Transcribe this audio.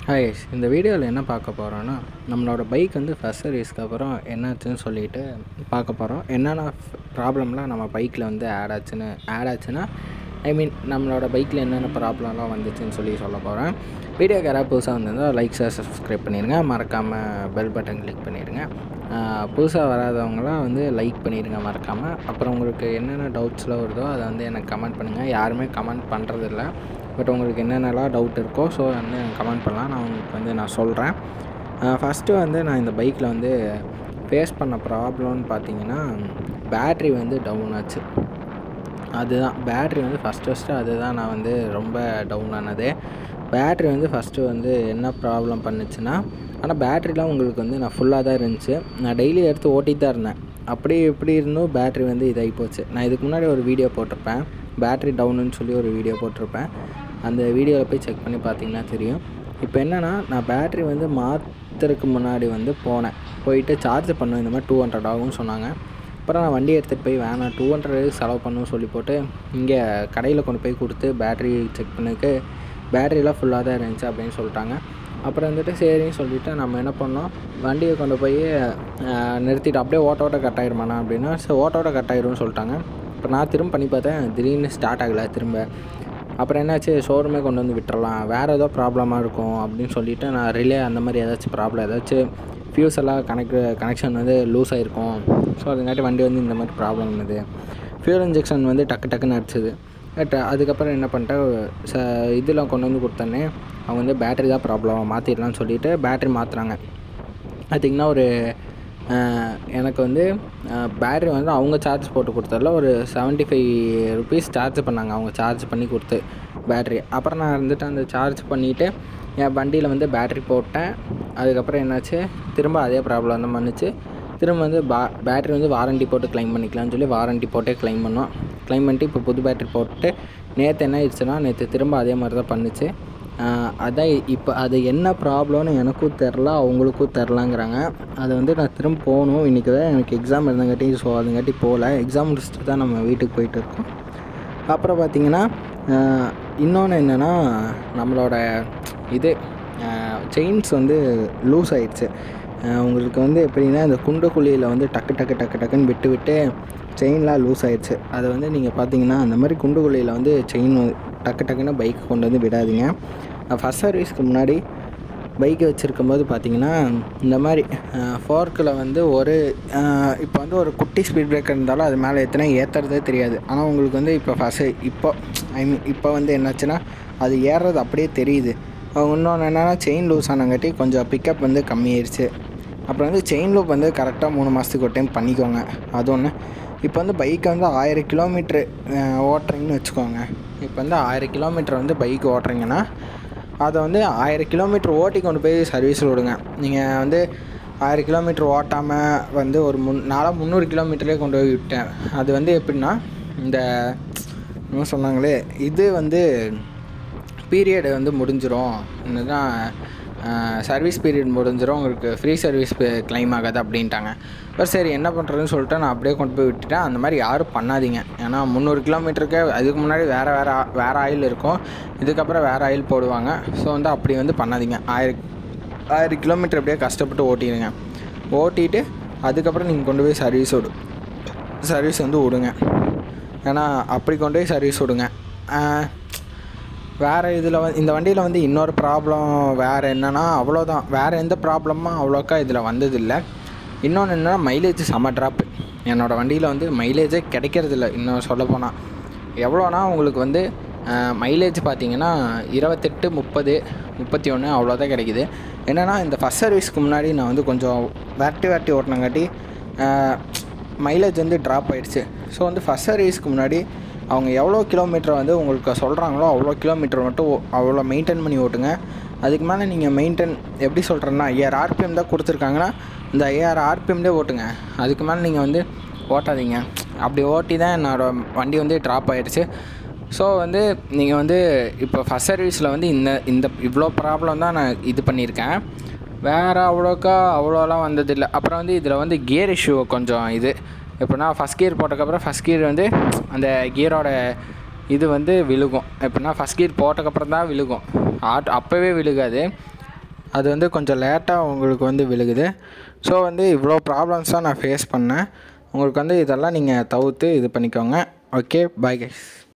hi இந்த வீடியோவில் என்ன பார்க்க போகிறோன்னா நம்மளோட பைக் வந்து ஃபஸ்ட் சர்வீஸ்க்கு அப்புறம் என்னாச்சுன்னு சொல்லிட்டு பார்க்க போகிறோம் என்னென்ன ப்ராப்ளம்லாம் நம்ம பைக்கில் வந்து ஆட் ஆச்சுன்னு ஆட் ஆச்சுன்னா ஐ மீன் நம்மளோட பைக்கில் என்னென்ன ப்ராப்ளம்லாம் வந்துச்சுன்னு சொல்லி சொல்ல போகிறேன் வீடியோக்கு யாராவது புதுசாக வந்திருந்தால் லைக் ஷேர் சப்ஸ்கிரைப் பண்ணிடுங்க மறக்காமல் பெல் பட்டன் கிளிக் பண்ணிடுங்க புதுசாக வராதவங்களாம் வந்து லைக் பண்ணிடுங்க மறக்காமல் அப்புறம் உங்களுக்கு என்னென்ன டவுட்ஸ்லாம் வருதோ அதை வந்து எனக்கு கமெண்ட் பண்ணுங்கள் யாருமே கமெண்ட் பண்ணுறதில்ல பட் உங்களுக்கு என்னென்னலாம் டவுட் இருக்கோ ஸோ வந்து எனக்கு கமெண்ட் பண்ணலாம் நான் உங்களுக்கு வந்து நான் சொல்கிறேன் ஃபஸ்ட்டு வந்து நான் இந்த பைக்கில் வந்து ஃபேஸ் பண்ண ப்ராப்ளம்னு பார்த்தீங்கன்னா பேட்ரி வந்து டவுன் ஆச்சு அதுதான் பேட்ரி வந்து ஃபஸ்ட்டு ஃபஸ்ட்டு அதுதான் நான் வந்து ரொம்ப டவுன் ஆனது பேட்ரி வந்து ஃபஸ்ட்டு வந்து என்ன ப்ராப்ளம் பண்ணுச்சுன்னா ஆனால் பேட்ரிலாம் உங்களுக்கு வந்து நான் ஃபுல்லாக தான் இருந்துச்சு நான் டெய்லி எடுத்து ஓட்டிகிட்டு தான் இருந்தேன் அப்படி எப்படி இருந்தும் பேட்ரி வந்து இதாகி போச்சு நான் இதுக்கு முன்னாடி ஒரு வீடியோ போட்டிருப்பேன் பேட்ரி டவுனுன்னு சொல்லி ஒரு வீடியோ போட்டிருப்பேன் அந்த வீடியோவில் போய் செக் பண்ணி பார்த்தீங்கன்னா தெரியும் இப்போ என்னென்னா நான் பேட்ரி வந்து மாற்றுறதுக்கு முன்னாடி வந்து போனேன் போயிட்டு சார்ஜ் பண்ணேன் இந்த மாதிரி டூ ஹண்ட்ரட் ஆகும்னு சொன்னாங்க அப்புறம் நான் வண்டி எடுத்துகிட்டு போய் வேணாம் டூ ஹண்ட்ரட் செலவு பண்ணணும்னு சொல்லி போட்டு இங்கே கடையில் கொண்டு போய் கொடுத்து பேட்ரி செக் பண்ணிக்கு பேட்ரிலாம் ஃபுல்லாக தான் இருந்துச்சு அப்படின்னு சொல்லிட்டாங்க அப்புறம் வந்துட்டு சரின்னு சொல்லிவிட்டு நம்ம என்ன பண்ணோம் வண்டியை கொண்டு போய் நிறுத்திட்டு அப்படியே ஓட்ட ஓட்ட கட் ஆயிருமாண்ணா அப்படின்னா சரி ஓட்ட ஓட்ட கட் ஆயிரும்னு சொல்லிட்டாங்க இப்போ நான் திரும்ப பண்ணி பார்த்தேன் திடீர்னு ஸ்டார்ட் ஆகலை திரும்ப அப்புறம் என்னாச்சு ஷோரூமே கொண்டு வந்து விட்டுறலாம் வேறு ஏதோ ப்ராப்ளமாக இருக்கும் அப்படின்னு சொல்லிவிட்டு நான் ரிலே அந்த மாதிரி ஏதாச்சும் ப்ராப்ளம் ஏதாச்சும் ஃபியூஸ் எல்லாம் கனெக்ட் கனெக்ஷன் வந்து லூஸ் ஆகிருக்கும் ஸோ அதுங்காட்டி வண்டி வந்து இந்த மாதிரி ப்ராப்ளம் இருந்தது ஃபியூல் இன்ஜெக்ஷன் வந்து டக்கு டக்குன்னு அடிச்சது பட் அதுக்கப்புறம் என்ன பண்ணிட்டேன் ச இதெல்லாம் கொண்டு வந்து கொடுத்தோன்னே அவங்க வந்து பேட்டரி தான் ப்ராப்ளம் மாற்றிடலாம்னு சொல்லிவிட்டு பேட்ரி மாற்றுறாங்க பார்த்திங்கன்னா ஒரு எனக்கு வந்து பேட்ரி வந்து அவங்க சார்ஜ் போட்டு கொடுத்ததில் ஒரு செவன்ட்டி ஃபைவ் ருபீஸ் சார்ஜ் பண்ணாங்க அவங்க சார்ஜ் பண்ணி கொடுத்து பேட்ரி அப்புறம் நான் இருந்துட்டு அந்த சார்ஜ் பண்ணிவிட்டு என் வண்டியில் வந்து பேட்ரி போட்டேன் அதுக்கப்புறம் என்னாச்சு திரும்ப அதே ப்ராப்ளம் தான் பண்ணுச்சு திரும்ப வந்து பா பேட்ரி வந்து வாரண்டி போட்டு க்ளைம் பண்ணிக்கலாம்னு சொல்லி வாரண்டி போட்டே க்ளைம் பண்ணோம் க்ளைம் பண்ணிட்டு இப்போ புது பேட்ரி போட்டு நேற்று என்ன ஆயிடுச்சுன்னா நேற்று திரும்ப அதே மாதிரி தான் பண்ணுச்சு அதான் இப்போ அது என்ன ப்ராப்ளம்னு எனக்கும் தெரில அவங்களுக்கும் தெரிலங்கிறாங்க அதை வந்து நான் திரும்ப போகணும் இன்றைக்கி தான் எனக்கு எக்ஸாம் இருந்தங்காட்டி ஸோ அதுங்காட்டி போகல எக்ஸாம் முடிச்சுட்டு தான் நம்ம வீட்டுக்கு போயிட்டு இருக்கோம் அப்புறம் பார்த்திங்கன்னா இன்னொன்று என்னென்னா நம்மளோட இது செயின்ஸ் வந்து லூஸ் ஆயிடுச்சு உங்களுக்கு வந்து எப்படின்னா இந்த குண்டு குழியில் வந்து டக்கு டக்கு டக்கு டக்குன்னு விட்டு விட்டு செயின்லாம் லூஸ் ஆயிடுச்சு அதை வந்து நீங்கள் பார்த்தீங்கன்னா அந்த மாதிரி குண்டு குழியில் வந்து செயின் டக்கு டக்குன்னு பைக் கொண்டு வந்து விடாதீங்க ஃபஸ்ட் சர்வீஸ்க்கு முன்னாடி பைக் வச்சுருக்கும் போது பார்த்தீங்கன்னா இந்த மாதிரி ஃபோர்க்கில் வந்து ஒரு இப்போ வந்து ஒரு குட்டி ஸ்பீட் பிரேக்கர் இருந்தாலும் அது மேலே எத்தனை ஏற்றுறதே தெரியாது ஆனால் உங்களுக்கு வந்து இப்போ ஃபஸ்ட்டு இப்போ ஐ மீன் இப்போ வந்து என்னாச்சுன்னா அது ஏறுறது அப்படியே தெரியுது இன்னொன்று என்னென்னா செயின் லூஸ் ஆனங்காட்டி கொஞ்சம் பிக்கப் வந்து கம்மியாயிருச்சு அப்புறம் வந்து செயின் லூப் வந்து கரெக்டாக மூணு மாதத்துக்கு ஒரு டைம் பண்ணிக்கோங்க அது ஒன்று இப்போ வந்து பைக்கை வந்து ஆயிரம் கிலோமீட்ரு ஓட்டுறீங்கன்னு வச்சுக்கோங்க இப்போ வந்து ஆயிரம் கிலோமீட்டர் வந்து பைக் ஓட்டுறீங்கன்னா அதை வந்து ஆயிரம் கிலோமீட்டர் ஓட்டி கொண்டு போய் சர்வீஸில் விடுங்க நீங்கள் வந்து ஆயிரம் கிலோமீட்டர் ஓட்டாமல் வந்து ஒரு முன் நாளாக முந்நூறு கிலோமீட்டர்லேயே கொண்டு போய் விட்டேன் அது வந்து எப்படின்னா இந்த என்ன சொன்னாங்களே இது வந்து பீரியடு வந்து முடிஞ்சிடும் இதுதான் சர்வீஸ் பீரியட் முடிஞ்சிடும் உங்களுக்கு ஃப்ரீ சர்வீஸ் கிளைம் ஆகாது அப்படின்ட்டாங்க பட் சரி என்ன பண்ணுறதுன்னு சொல்லிட்டு நான் அப்படியே கொண்டு போய் விட்டுட்டேன் அந்த மாதிரி யாரும் பண்ணாதீங்க ஏன்னா முந்நூறு கிலோமீட்டருக்கு அதுக்கு முன்னாடி வேறு வேறு வேறு ஆயில் இருக்கும் இதுக்கப்புறம் வேறு ஆயில் போடுவாங்க ஸோ வந்து அப்படி வந்து பண்ணாதீங்க ஆயிரம் ஆயிரம் கிலோமீட்டர் அப்படியே கஷ்டப்பட்டு ஓட்டிடுங்க ஓட்டிட்டு அதுக்கப்புறம் நீங்கள் கொண்டு போய் சர்வீஸ் விடு சர்வீஸ் வந்து விடுங்க ஏன்னா அப்படி கொண்டு போய் சர்வீஸ் விடுங்க வேறு இதில் வந்து இந்த வண்டியில் வந்து இன்னொரு ப்ராப்ளம் வேறு என்னென்னா அவ்வளோதான் வேறு எந்த ப்ராப்ளமும் அவ்வளோக்கா இதில் வந்ததில்லை இன்னொன்று என்னென்னா மைலேஜ் செம்ம ட்ராப்பு என்னோடய வண்டியில் வந்து மைலேஜே கிடைக்கிறதில்ல இன்னும் சொல்லப்போனால் எவ்வளோனா உங்களுக்கு வந்து மைலேஜ் பார்த்தீங்கன்னா இருபத்தெட்டு முப்பது முப்பத்தி ஒன்று அவ்வளோதான் கிடைக்குது என்னென்னா இந்த ஃபஸ்ட் சர்வீஸ்க்கு முன்னாடி நான் வந்து கொஞ்சம் வேட்டி வேட்டி ஓட்டினங்காட்டி மைலேஜ் வந்து ட்ராப் ஆகிடுச்சு ஸோ வந்து ஃபஸ்ட் சர்வீஸ்க்கு முன்னாடி அவங்க எவ்வளோ கிலோமீட்டர் வந்து உங்களுக்கு சொல்கிறாங்களோ அவ்வளோ கிலோமீட்டர் மட்டும் அவ்வளோ மெயின்டைன் பண்ணி ஓட்டுங்க அதுக்கு மேலே நீங்கள் மெயின்டைன் எப்படி சொல்கிறேன்னா ஐயாயிரம் ஆர்பிஎம் தான் கொடுத்துருக்காங்கன்னா இந்த ஐயாயிரம் ஆர்பிஎம்லேயே ஓட்டுங்க அதுக்கு மேலே நீங்கள் வந்து ஓட்டாதீங்க அப்படி ஓட்டி தான் என்னோடய வண்டி வந்து ட்ராப் ஆகிடுச்சு ஸோ வந்து நீங்கள் வந்து இப்போ ஃபஸ்ட் சர்வீஸில் வந்து இந்த இந்த இவ்வளோ ப்ராப்ளம் தான் நான் இது பண்ணியிருக்கேன் வேறு அவ்வளோக்கா அவ்வளோலாம் வந்ததில்லை அப்புறம் வந்து இதில் வந்து கியர் இஷ்யூ கொஞ்சம் இது எப்படின்னா ஃபஸ்ட் கியர் போட்டக்கப்புறம் ஃபஸ்ட் கியர் வந்து அந்த கியரோட இது வந்து விழுகும் எப்படின்னா ஃபஸ்ட் கியர் போட்டக்கப்புறம் தான் விழுகும் ஆட் அப்போவே விழுகாது அது வந்து கொஞ்சம் லேட்டாக உங்களுக்கு வந்து விழுகுது ஸோ வந்து இவ்வளோ ப்ராப்ளம்ஸ் தான் நான் ஃபேஸ் பண்ணேன் உங்களுக்கு வந்து இதெல்லாம் நீங்கள் தவிர்த்து இது பண்ணிக்கோங்க ஓகே பை கைஸ்